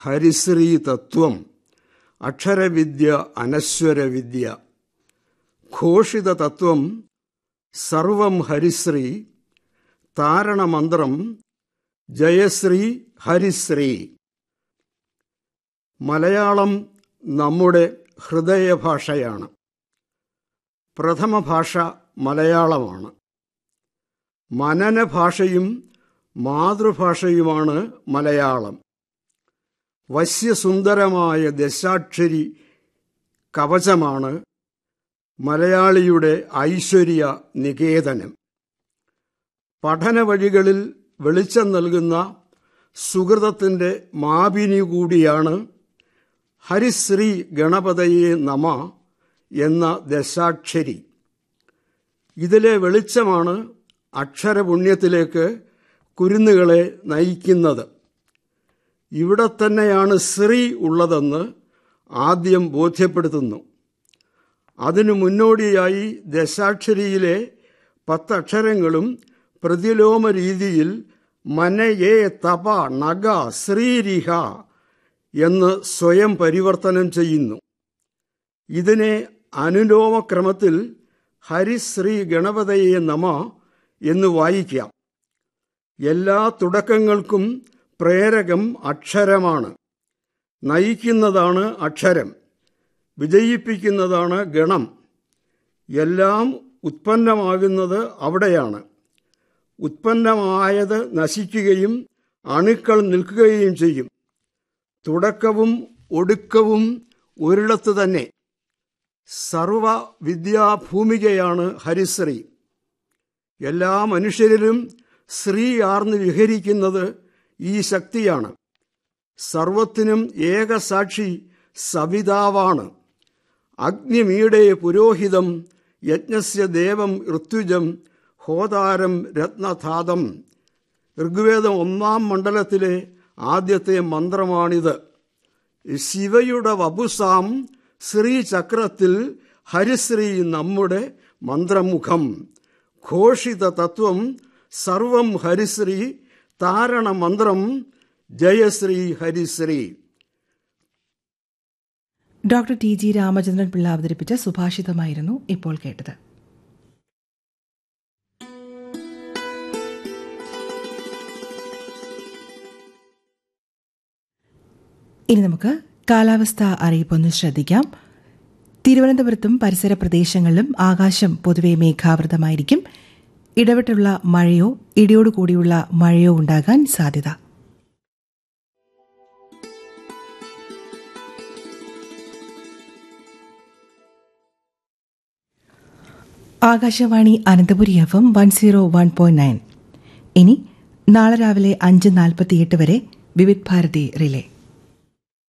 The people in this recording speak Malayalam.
ഹരിശ്രീ തത്വം അക്ഷരവിദ്യ അനശ്വരവിദ്യ ഘോഷിത തത്വം സർവം ഹരിശ്രീ താരണമന്ത്രം ജയശ്രീ ഹരിശ്രീ മലയാളം നമ്മുടെ ഹൃദയഭാഷയാണ് പ്രഥമ ഭാഷ മലയാളമാണ് മനനഭാഷയും മാതൃഭാഷയുമാണ് മലയാളം വശ്യസുന്ദരമായ ദശാക്ഷരി കവചമാണ് മലയാളിയുടെ ഐശ്വര്യ നികേതനം പഠന വഴികളിൽ വെളിച്ചം നൽകുന്ന സുഹൃതത്തിൻ്റെ മാപിനി കൂടിയാണ് ഹരിശ്രീ ഗണപതയെ നമ എന്ന ദശാക്ഷരി ഇതിലെ വെളിച്ചമാണ് അക്ഷരപുണ്യത്തിലേക്ക് കുരുന്നുകളെ നയിക്കുന്നത് ഇവിടെ തന്നെയാണ് ശ്രീ ഉള്ളതെന്ന് ആദ്യം ബോധ്യപ്പെടുത്തുന്നു അതിനു മുന്നോടിയായി ദശാക്ഷരിയിലെ പത്തക്ഷരങ്ങളും പ്രതിലോമ രീതിയിൽ മനയേ തപ നഗ ശ്രീരിഹ എന്ന് സ്വയം പരിവർത്തനം ചെയ്യുന്നു ഇതിനെ അനുലോമക്രമത്തിൽ ഹരിശ്രീ ഗണപതയെ നമ എന്ന് വായിക്കാം എല്ലാ തുടക്കങ്ങൾക്കും പ്രേരകം അക്ഷരമാണ് നയിക്കുന്നതാണ് അക്ഷരം വിജയിപ്പിക്കുന്നതാണ് ഗണം എല്ലാം ഉത്പന്നമാകുന്നത് അവിടെയാണ് ഉത്പന്നമായത് നശിക്കുകയും അണുക്കൾ നിൽക്കുകയും ചെയ്യും തുടക്കവും ഒടുക്കവും ഒരിടത്ത് തന്നെ സർവ വിദ്യാഭൂമികയാണ് ഹരിശ്രീ എല്ലാ മനുഷ്യരിലും ശ്രീ ആർന്ന് വിഹരിക്കുന്നത് ഈ ശക്തിയാണ് സർവത്തിനും ഏകസാക്ഷി സവിതാവാണ് അഗ്നിമീടെ പുരോഹിതം യജ്ഞസ്യ ദേവം ഋത്വിജം ഹോതാരം രത്നധാതം ഋഗ്വേദം ഒന്നാം മണ്ഡലത്തിലെ ആദ്യത്തെ മന്ത്രമാണിത് ശിവയുടെ വപുസാം ശ്രീചക്രത്തിൽ ഹരിശ്രീ നമ്മുടെ മന്ത്രമുഖം ഘോഷിത തത്വം സർവം ഹരിശ്രീ താരണമന്ത്രം ജയശ്രീ ഹരിശ്രീ doctor T G Ramachandran Pillai അവതരിപ്പിച്ച സുഭാഷിതമായിരുന്നു ഇപ്പോൾ കേട്ടത് ഇനി നമുക്ക് കാലാവസ്ഥ അറിയിപ്പൊന്ന് ശ്രദ്ധിക്കാം തിരുവനന്തപുരത്തും പരിസര പ്രദേശങ്ങളിലും ആകാശം പൊതുവെ മേഘാവൃതമായിരിക്കും ഇടവിട്ടുള്ള മഴയോ ഇടിയോടുകൂടിയുള്ള മഴയോ ഉണ്ടാകാൻ സാധ്യത Akashvani Ananthapuri F M one zero one point nine ഇനി നാളെ രാവിലെ അഞ്ച് നാൽപ്പത്തിയെട്ട് വരെ വിവിധ് ഭാരതി റിലേ